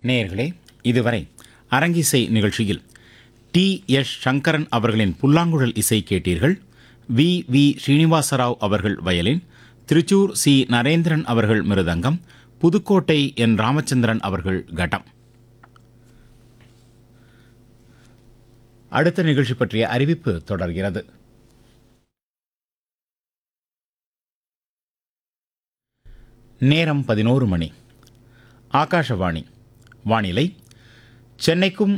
நேயர்களே இதுவரை அரங்கிசை நிகழ்ச்சியில் டி எஸ் சங்கரன் அவர்களின் புல்லாங்குழல் இசை கேட்டீர்கள் வி வி ஸ்ரீனிவாசராவ் அவர்கள் வயலின் திருச்சூர் சி நரேந்திரன் அவர்கள் மிருதங்கம் புதுக்கோட்டை என் ராமச்சந்திரன் அவர்கள் கடம் அடுத்த நிகழ்ச்சி பற்றிய அறிவிப்பு தொடர்கிறது நேரம் பதினோரு மணி ஆகாஷவாணி வானிலை சென்னைக்கும்